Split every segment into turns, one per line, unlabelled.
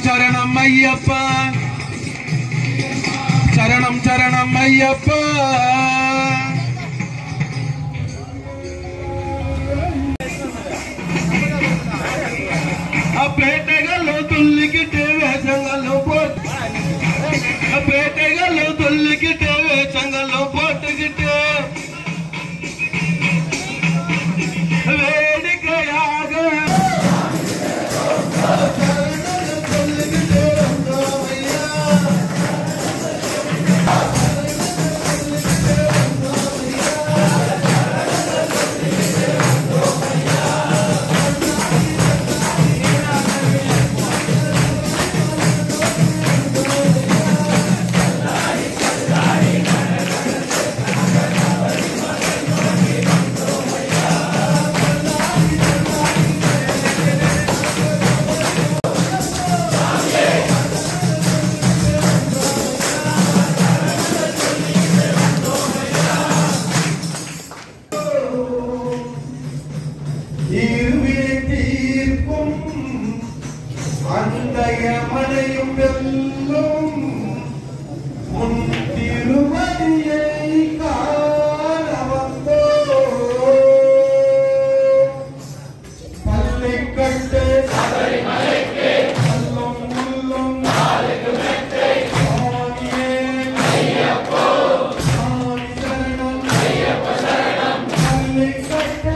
சரணம் ஐயப்பா சரணம் சரணம் ஐயப்பா ఆ పేటగల్లో తుల్లికిటే వేసంగల్లో పోట్ ఆ పేటగల్లో తుల్లికిటే వేసంగల్లో పోటుకిటే వేడికయాగ இருவினை தீர்க்கும் அந்தய மனையும் வெல்லும் உன் திருமதியை காண வந்தோ பல்லை கட்டு கல்லும் முள்ளும் சாமியே, சாமி சரணம். பல்லை கட்டு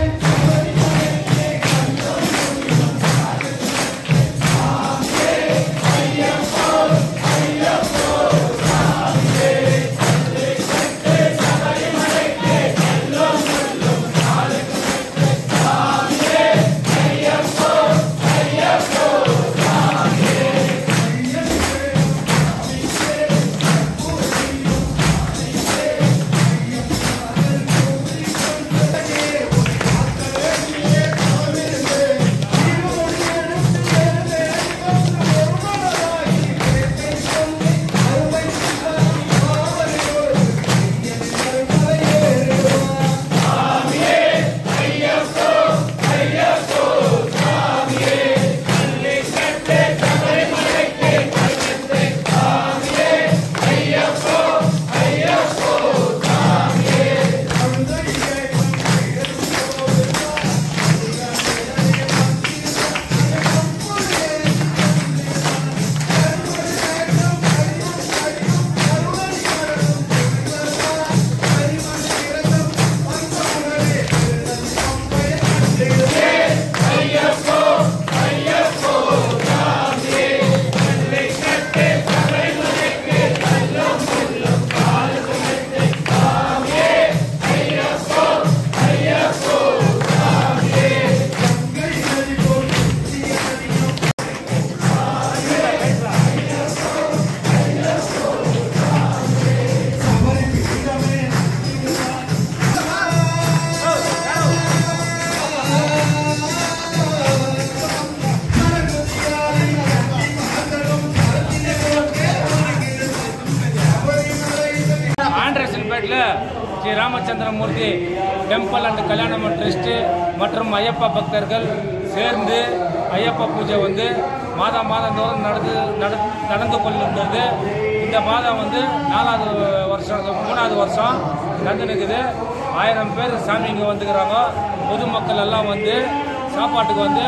ஆண்ட்ரசன்பேட்டில் ஸ்ரீ ராமச்சந்திரமூர்த்தி டெம்பிள் அண்ட் கல்யாணம் ட்ரஸ்ட்டு மற்றும் ஐயப்பா பக்தர்கள் சேர்ந்து ஐயப்பா பூஜை வந்து மாதம் மாதந்தோறும் நடந்து நட- நடந்து கொள்ளுகிறது இந்த மாதம் வந்து நாலாவது வருஷம் மூணாவது வருஷம் நடந்து நிற்குது ஆயிரம் பேர் சாமி இங்கே வந்துக்கிறாங்க பொதுமக்கள் எல்லாம் வந்து சாப்பாட்டுக்கு வந்து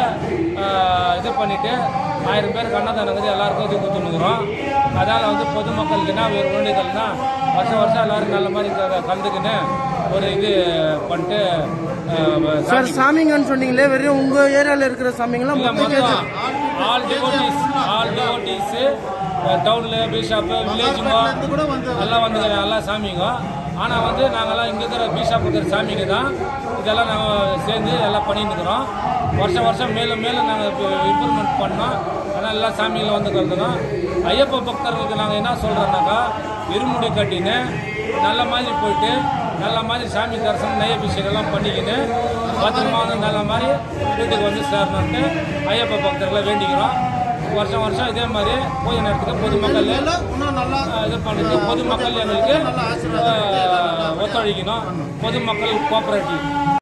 ஆஹ், இது பண்ணிட்டு ஆயிரம் பேருக்கு அன்னதானம் வந்து எல்லாருக்கும் இது கொடுத்துனுக்குறோம் அதனால் வந்து பொதுமக்களுக்கு என்ன வேறு வேண்டுதல்னா வருஷம் வருஷம் எல்லாரும் நல்ல மாதிரி க- கலந்துக்கின்னு ஒரு இது பண்ணிட்டு ஆஹ்,
சார்
சாமி-
சாமிங்கன்னு சொன்னீங்களே வெறும் உங்க ஏரியால இருக்கிற சாமிங்களா
இல்ல
மொத்தம்
மொத்தம் ஆல் டிவோட்டிஸ் ஆல் டிவோட்டிஸ் டவுன்ல பிஷாப் வில்லேஜுங்க எல்லாம் வந்து எல்லாம் சாமிங்க ஆனால் வந்து நாங்கெல்லாம் இங்கே இருக்கிற பிஷாப் இருக்கிற சாமிங்க தான் இதெல்லாம் நாங்கள் சேர்ந்து எல்லாம் பண்ணிட்டு இருக்கிறோம் வருஷம் வருஷம் மேலும் மேலும் நாங்கள் இம்ப்ரூவ்மெண்ட் பண்ணோம் ஆனால் எல்லா சாமிகளும் வந்து கலந்துனோம் ஐயப்ப பக்தர்களுக்கு நாங்கள் என்ன சொல்கிறோம்னாக்கா இருமுடி கட்டின்னு நல்ல மாதிரி போயிட்டு நல்ல மாதிரி சாமி தரிசனம் நெய் அபிஷேகம் எல்லாம் பண்ணிக்கின்னு பத்திரமா வந்து நல்ல மாதிரி வீட்டுக்கு வந்து சேரணுன்ட்டு ஐயப்ப பக்தர்களை வேண்டிக்கிறோம் வருஷம் வருஷம் இதே மாதிரி பூஜை நேரத்துக்கு பொதுமக்கள் ஆஹ், இது பண்ணிட்டு பொதுமக்கள் எங்களுக்கு ஆஹ், ஒத்துழைக்கணும் பொதுமக்கள் கோஆபரேட்டிவ்